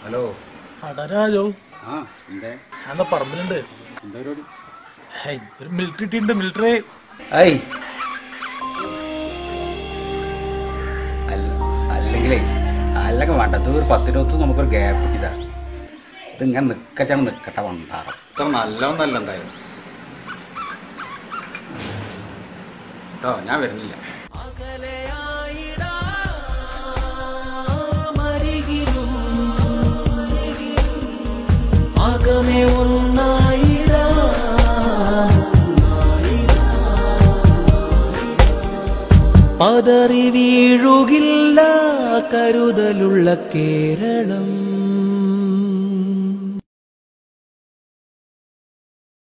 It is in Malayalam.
ഹലോ അടരാജോ ആ എന്തേ ഞാൻ പറമ്പിലുണ്ട് എന്താ പരിപാടി ഹേയ്, ഒരു മിലിറ്ററി ടീമുണ്ട് മിലിറ്ററി ഐ അല്ലെങ്കിലേ അല്ലെങ്കിൽ വേണ്ടത് ഒരു പത്തിരുപത്ത് നമുക്കൊരു ഗ്യാപ്പ് ഇതാ ഇതിങ്ങനെ നിക്കച്ചാണ് നിക്കട്ടെ വണ്ടാറം ഇത്ര നല്ലതൊന്നല്ല എന്തായാലും കേട്ടോ ഞാൻ വരുന്നില്ല അകമേ ഒന്നായിടാം പതറി വീഴുകില്ല കരുതലുള്ള കേരളം